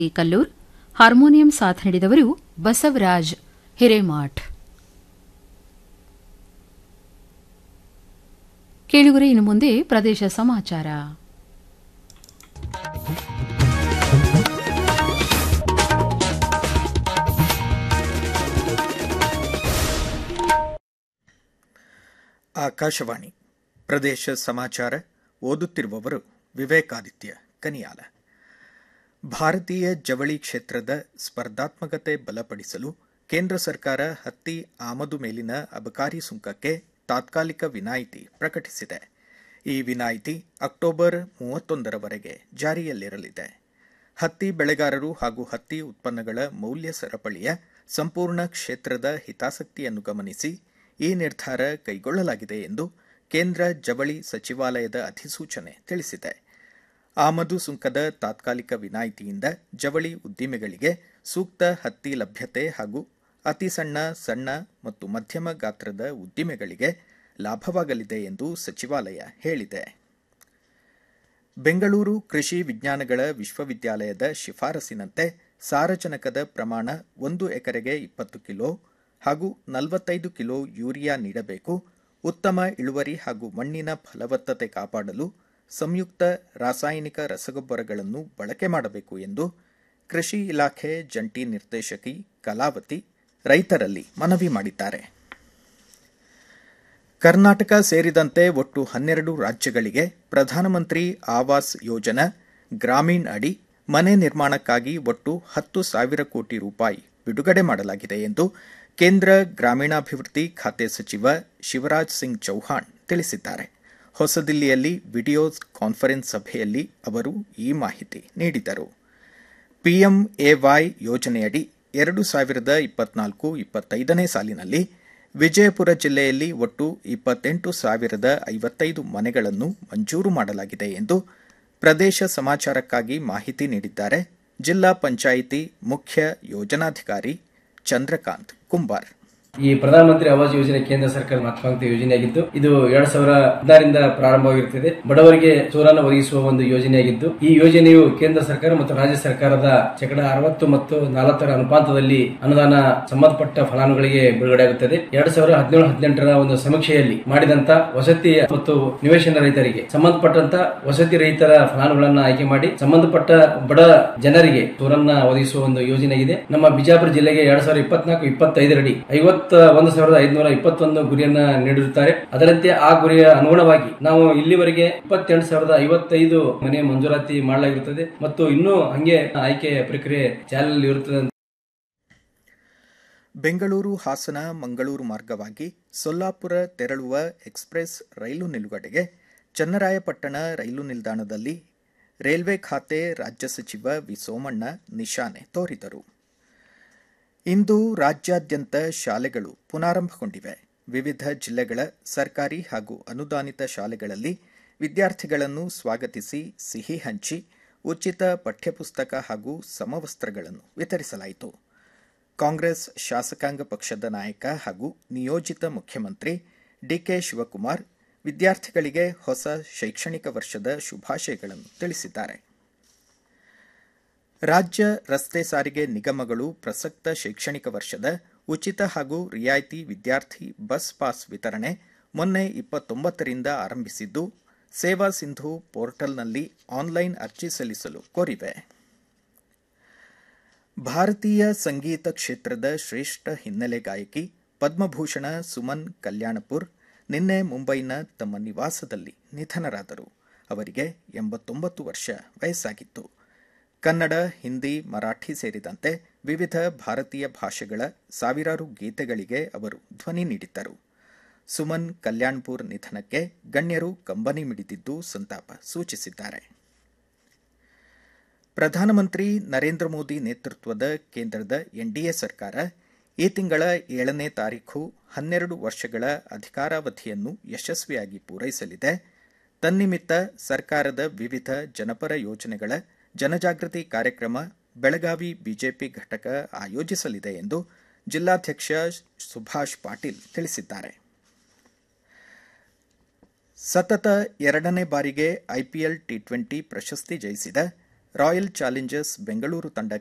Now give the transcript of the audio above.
Kallur harmonium ಸಾಥ್ ನೀಡಿದವರು ಬಸವರಾಜ್ ಹಿರೇಮಠ್ ಕೇಳುಗರೆ ಇನ್ನು ಮುಂದೆ ಪ್ರದೇಶ ಸಮಾಚಾರ ಆಕಾಶವಾಣಿ ಪ್ರದೇಶ ಸಮಾಚಾರ ಓದುತ್ತಿರುವವರು ವಿವೇಕಾದಿತ್ಯ ಕನಿಯಾಲ ಭಾರತೀಯ ಜವಳಿ ಕ್ಷೇತ್ರದ ಸ್ಪರ್ಧಾತ್ಮಕತೆ ಬಲಪಡಿಸಲು ಕೇಂದ್ರ ಸರ್ಕಾರ ಹತ್ತಿ ಆಮದು ಮೇಲಿನ ಅಬಕಾರಿ ಸುಂಕಕ್ಕೆ ತಾತ್ಕಾಲಿಕ ವಿನಾಯಿತಿ ಪ್ರಕಟಿಸಿದೆ ಈ ವಿನಾಯಿತಿ ಅಕ್ಟೋಬರ್ ಮೂವತ್ತೊಂದರವರೆಗೆ ಜಾರಿಯಲ್ಲಿರಲಿದೆ ಹತ್ತಿ ಬೆಳೆಗಾರರು ಹಾಗೂ ಹತ್ತಿ ಉತ್ಪನ್ನಗಳ ಮೌಲ್ಯ ಸರಪಳಿಯ ಸಂಪೂರ್ಣ ಕ್ಷೇತ್ರದ ಹಿತಾಸಕ್ತಿಯನ್ನು ಗಮನಿಸಿ ಈ ನಿರ್ಧಾರ ಕೈಗೊಳ್ಳಲಾಗಿದೆ ಎಂದು ಕೇಂದ್ರ ಜವಳಿ ಸಚಿವಾಲಯದ ಅಧಿಸೂಚನೆ ತಿಳಿಸಿದೆ ಆಮದು ಸುಂಕದ ತಾತ್ಕಾಲಿಕ ವಿನಾಯಿತಿಯಿಂದ ಜವಳಿ ಉದ್ದಿಮೆಗಳಿಗೆ ಸೂಕ್ತ ಹತ್ತಿ ಲಭ್ಯತೆ ಹಾಗೂ ಅತಿ ಸಣ್ಣ ಸಣ್ಣ ಮತ್ತು ಮಧ್ಯಮ ಗಾತ್ರದ ಉದ್ದಿಮೆಗಳಿಗೆ ಲಾಭವಾಗಲಿದೆ ಎಂದು ಸಚಿವಾಲಯ ಹೇಳಿದೆ ಬೆಂಗಳೂರು ಕೃಷಿ ವಿಜ್ಞಾನಗಳ ವಿಶ್ವವಿದ್ಯಾಲಯದ ಶಿಫಾರಸಿನಂತೆ ಸಾರಜನಕದ ಪ್ರಮಾಣ ಒಂದು ಎಕರೆಗೆ ಇಪ್ಪತ್ತು ಕಿಲೋ ಹಾಗೂ ನಲವತ್ತೈದು ಕಿಲೋ ಯೂರಿಯಾ ನೀಡಬೇಕು ಉತ್ತಮ ಇಳುವರಿ ಹಾಗೂ ಮಣ್ಣಿನ ಫಲವತ್ತತೆ ಕಾಪಾಡಲು ಸಂಯುಕ್ತ ರಾಸಾಯನಿಕ ರಸಗೊಬ್ಬರಗಳನ್ನು ಬಳಕೆ ಮಾಡಬೇಕು ಎಂದು ಕೃಷಿ ಇಲಾಖೆ ಜಂಟಿ ನಿರ್ದೇಶಕಿ ಕಲಾವತಿ ರೈತರಲ್ಲಿ ಮನವಿ ಮಾಡಿದ್ದಾರೆ ಕರ್ನಾಟಕ ಸೇರಿದಂತೆ ಒಟ್ಟು ಹನ್ನೆರಡು ರಾಜ್ಯಗಳಿಗೆ ಪ್ರಧಾನಮಂತ್ರಿ ಆವಾಸ್ ಯೋಜನಾ ಗ್ರಾಮೀಣ್ ಅಡಿ ಮನೆ ನಿರ್ಮಾಣಕ್ಕಾಗಿ ಒಟ್ಟು ಹತ್ತು ಸಾವಿರ ಕೋಟಿ ರೂಪಾಯಿ ಬಿಡುಗಡೆ ಮಾಡಲಾಗಿದೆ ಎಂದು ಕೇಂದ್ರ ಗ್ರಾಮೀಣಾಭಿವೃದ್ಧಿ ಖಾತೆ ಸಚಿವ ಶಿವರಾಜ್ ಸಿಂಗ್ ಚೌಹಾಣ್ ತಿಳಿಸಿದ್ದಾರೆ ಹೊಸದಿಲ್ಲಿಯಲ್ಲಿ ವಿಡಿಯೋ ಕಾನ್ಫರೆನ್ಸ್ ಸಭೆಯಲ್ಲಿ ಅವರು ಈ ಮಾಹಿತಿ ನೀಡಿದರು ಪಿಎಂಎವೈ ಯೋಜನೆಯಡಿ ಎರಡು ಸಾವಿರದ ಇಪ್ಪತ್ನಾಲ್ಕು ಇಪ್ಪತ್ತೈದನೇ ಸಾಲಿನಲ್ಲಿ ವಿಜಯಪುರ ಜಿಲ್ಲೆಯಲ್ಲಿ ಒಟ್ಟು ಇಪ್ಪತ್ತೆಂಟು ಸಾವಿರದ ಐವತ್ತೈದು ಮನೆಗಳನ್ನು ಮಂಜೂರು ಮಾಡಲಾಗಿದೆ ಎಂದು ಪ್ರದೇಶ ಸಮಾಚಾರಕ್ಕಾಗಿ ಮಾಹಿತಿ ನೀಡಿದ್ದಾರೆ ಜಿಲ್ಲಾ ಪಂಚಾಯಿತಿ ಮುಖ್ಯ ಯೋಜನಾಧಿಕಾರಿ ಚಂದ್ರಕಾಂತ್ ಕುಂಬಾರ್ ಈ ಪ್ರಧಾನಮಂತ್ರಿ ಆವಾಸ್ ಯೋಜನೆ ಕೇಂದ್ರ ಸರ್ಕಾರ ಮಹತ್ವಾಕಾಂಕ್ಷಿ ಯೋಜನೆಯಾಗಿದ್ದು ಇದು ಎರಡ್ ಸಾವಿರ ಹದಿನಾರರಿಂದ ಪ್ರಾರಂಭವಾಗಿರುತ್ತದೆ ಬಡವರಿಗೆ ಸೂರನ್ನು ಒದಗಿಸುವ ಒಂದು ಯೋಜನೆಯಾಗಿದ್ದು ಈ ಯೋಜನೆಯು ಕೇಂದ್ರ ಸರ್ಕಾರ ಮತ್ತು ರಾಜ್ಯ ಸರ್ಕಾರದ ಶೇಕಡ ಅರವತ್ತು ಮತ್ತು ನಲವತ್ತರ ಅನುಪಾತದಲ್ಲಿ ಅನುದಾನ ಸಂಬಂಧಪಟ್ಟ ಫಲಾನುಭವಿಗಳಿಗೆ ಬಿಡುಗಡೆಯಾಗುತ್ತದೆ ಎರಡ್ ಸಾವಿರದ ಹದಿನೇಳು ಹದಿನೆಂಟರ ಒಂದು ಸಮೀಕ್ಷೆಯಲ್ಲಿ ಮಾಡಿದಂತ ವಸತಿ ಮತ್ತು ನಿವೇಶನ ರೈತರಿಗೆ ಸಂಬಂಧಪಟ್ಟಂತ ವಸತಿ ರಹಿತರ ಫಲಾನುಗಳನ್ನು ಆಯ್ಕೆ ಮಾಡಿ ಸಂಬಂಧಪಟ್ಟ ಬಡ ಜನರಿಗೆ ಸೂರನ್ನ ಒದಗಿಸುವ ಒಂದು ಯೋಜನೆಯಾಗಿದೆ ನಮ್ಮ ಬಿಜಾಪುರ ಜಿಲ್ಲೆಗೆ ಎರಡ್ ಸಾವಿರದ ಇಪ್ಪತ್ನಾಲ್ಕು ಇಪ್ಪತ್ತೈದರಡಿ ಐವತ್ತ ಒಂದು ಸಾವಿರದ ಐದುನೂರ ಇಪ್ಪತ್ತೊಂದು ಗುರಿಯನ್ನ ನೀಡಿರುತ್ತಾರೆ ಅದರಂತೆ ಆ ಗುರಿಯ ಅನುಗುಣವಾಗಿ ನಾವು ಇಲ್ಲಿವರೆಗೆ ಇಪ್ಪತ್ತೆಂಟು ಸಾವಿರದ ಐವತ್ತೈದು ಮನೆ ಮಂಜೂರಾತಿ ಮಾಡಲಾಗಿರುತ್ತದೆ ಮತ್ತು ಇನ್ನೂ ಹಂಗೆ ಆಯ್ಕೆ ಪ್ರಕ್ರಿಯೆ ಚಾಲನೆಯಲ್ಲಿ ಇರುತ್ತದೆ ಬೆಂಗಳೂರು ಹಾಸನ ಮಂಗಳೂರು ಮಾರ್ಗವಾಗಿ ಸೊಲ್ಲಾಪುರ ತೆರಳುವ ಎಕ್ಸ್ಪ್ರೆಸ್ ರೈಲು ನಿಲುಗಡೆಗೆ ಚನ್ನರಾಯಪಟ್ಟಣ ರೈಲು ನಿಲ್ದಾಣದಲ್ಲಿ ರೈಲ್ವೆ ಖಾತೆ ರಾಜ್ಯ ಸಚಿವ ವಿ ಸೋಮಣ್ಣ ನಿಶಾನೆ ತೋರಿದರು ಇಂದು ರಾಜ್ಯಾದ್ಯಂತ ಶಾಲೆಗಳು ಪುನಾರಂಭಗೊಂಡಿವೆ ವಿವಿಧ ಜಿಲ್ಲೆಗಳ ಸರ್ಕಾರಿ ಹಾಗೂ ಅನುದಾನಿತ ಶಾಲೆಗಳಲ್ಲಿ ವಿದ್ಯಾರ್ಥಿಗಳನ್ನು ಸ್ವಾಗತಿಸಿ ಸಿಹಿ ಹಂಚಿ ಉಚಿತ ಪಠ್ಯಪುಸ್ತಕ ಹಾಗೂ ಸಮವಸ್ತ್ರಗಳನ್ನು ವಿತರಿಸಲಾಯಿತು ಕಾಂಗ್ರೆಸ್ ಶಾಸಕಾಂಗ ಪಕ್ಷದ ನಾಯಕ ಹಾಗೂ ನಿಯೋಜಿತ ಮುಖ್ಯಮಂತ್ರಿ ಡಿಕೆ ಶಿವಕುಮಾರ್ ವಿದ್ಯಾರ್ಥಿಗಳಿಗೆ ಹೊಸ ಶೈಕ್ಷಣಿಕ ವರ್ಷದ ಶುಭಾಶಯಗಳನ್ನು ತಿಳಿಸಿದ್ದಾರೆ ರಾಜ್ಯ ರಸ್ತೆ ಸಾರಿಗೆ ನಿಗಮಗಳು ಪ್ರಸಕ್ತ ಶೈಕ್ಷಣಿಕ ವರ್ಷದ ಉಚಿತ ಹಾಗೂ ರಿಯಾಯಿತಿ ವಿದ್ಯಾರ್ಥಿ ಬಸ್ ಪಾಸ್ ವಿತರಣೆ ಮೊನ್ನೆ ಇಪ್ಪತ್ತೊಂಬತ್ತರಿಂದ ಆರಂಭಿಸಿದ್ದು ಸೇವಾ ಸಿಂಧು ಪೋರ್ಟಲ್ನಲ್ಲಿ ಆನ್ಲೈನ್ ಅರ್ಜಿ ಸಲ್ಲಿಸಲು ಕೋರಿವೆ ಭಾರತೀಯ ಸಂಗೀತ ಕ್ಷೇತ್ರದ ಶ್ರೇಷ್ಠ ಹಿನ್ನೆಲೆ ಗಾಯಕಿ ಪದ್ಮಭೂಷಣ ಸುಮನ್ ಕಲ್ಯಾಣಪುರ್ ನಿನ್ನೆ ಮುಂಬೈನ ತಮ್ಮ ನಿವಾಸದಲ್ಲಿ ನಿಧನರಾದರು ಅವರಿಗೆ ಎಂಬತ್ತೊಂಬತ್ತು ವರ್ಷ ವಯಸ್ಸಾಗಿತ್ತು ಕನ್ನಡ ಹಿಂದಿ ಮರಾಠಿ ಸೇರಿದಂತೆ ವಿವಿಧ ಭಾರತೀಯ ಭಾಷೆಗಳ ಸಾವಿರಾರು ಗೀತೆಗಳಿಗೆ ಅವರು ಧ್ವನಿ ನೀಡಿದ್ದರು ಸುಮನ್ ಕಲ್ಯಾಣ್ಪುರ್ ನಿಧನಕ್ಕೆ ಗಣ್ಯರು ಕಂಬನಿ ಮಿಡಿದಿದ್ದು ಸಂತಾಪ ಸೂಚಿಸಿದ್ದಾರೆ ಪ್ರಧಾನಮಂತ್ರಿ ನರೇಂದ್ರ ಮೋದಿ ನೇತೃತ್ವದ ಕೇಂದ್ರದ ಎನ್ಡಿಎ ಸರ್ಕಾರ ಈ ತಿಂಗಳ ಏಳನೇ ತಾರೀಖು ಹನ್ನೆರಡು ವರ್ಷಗಳ ಅಧಿಕಾರಾವಧಿಯನ್ನು ಯಶಸ್ವಿಯಾಗಿ ಪೂರೈಸಲಿದೆ ತನ್ನಿಮಿತ್ತ ಸರ್ಕಾರದ ವಿವಿಧ ಜನಪರ ಯೋಜನೆಗಳ ಜನಜಾಗೃತಿ ಕಾರ್ಯಕ್ರಮ ಬೆಳಗಾವಿ ಬಿಜೆಪಿ ಘಟಕ ಆಯೋಜಿಸಲಿದೆ ಎಂದು ಜಿಲ್ಲಾಧ್ಯಕ್ಷ ಸುಭಾಷ್ ಪಾಟೀಲ್ ತಿಳಿಸಿದ್ದಾರೆ ಸತತ ಎರಡನೇ ಬಾರಿಗೆ ಐಪಿಎಲ್ ಟಿ ಟ್ವೆಂಟಿ ಪ್ರಶಸ್ತಿ ಜಯಿಸಿದ ರಾಯಲ್ ಚಾಲೆಂಜರ್ಸ್ ಬೆಂಗಳೂರು ತಂಡ